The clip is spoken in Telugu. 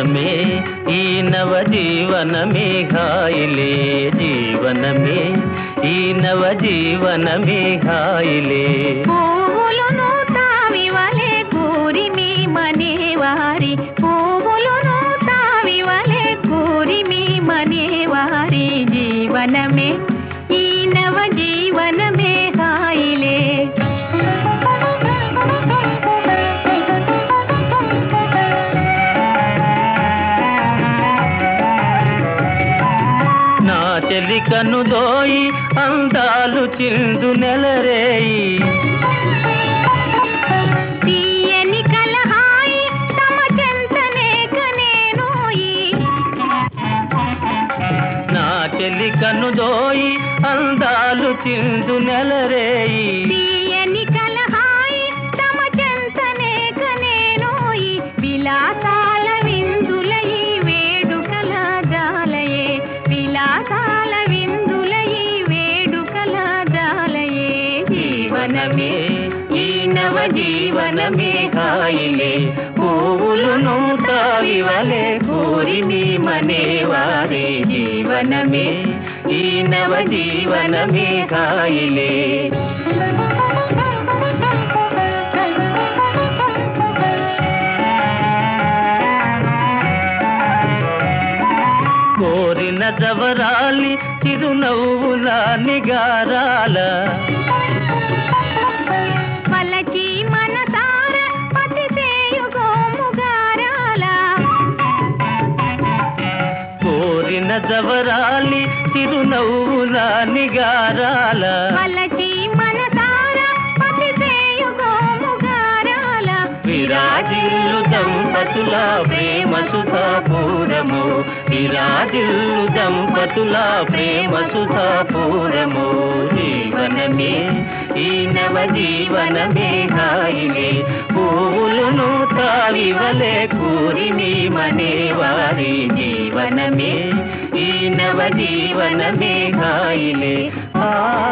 జీవనమే ఈ నవ జీవనమే హాయిలే జీవనమే ఈ నవ జీవనమే హాయిలే పువ్వులును తావి వలె కూరి మీ మనేవారి పువ్వులును తావి వలె కూరి మీ మనేవారి జీవనమే ఈ నవ జీవనమే హాయిలే నా చెలి కనుదోయి అందాలు చిందు నెలరేయి తీయని కలహాయి తమ చెంతనే కనేనోయి నా చెలి కనుదోయి అందాలు చిందు నెలరేయి తీయని కలహాయి తమ చెంతనే కనేనోయి విలాసాల విందులయి వేడుకల జాలయే విలాసాల విందులయి వేడుకల జాలయే జీవనమే ఈ నవ జీవనమే హాయిలే పువ్వులును తావి వలె కోరి నీ మనేవారి జీవనమే ఈ నవ జీవనమే హాయిలే కోరిన జవరాలి చిరునవ్వుల నిగారాల పలకి మనసార పతి గోముగారాల కోరిన జవరాలి చిరునవ్వుల నిగారాల పలకి మనసార పతి గోముగారాల విరాజిల్లు దంపతుల ప్రేమ సుధాపూరము విరాజిల్లు దంపతుల ప్రేమ సుధాపూరము జీవనమే ఈ నవ జీవనమే హాయిలే పువ్వులును తావి వలె కూరి నీ మనేవారి జీవనమే ఈ నవ జీవనమే హాయిలే ఆ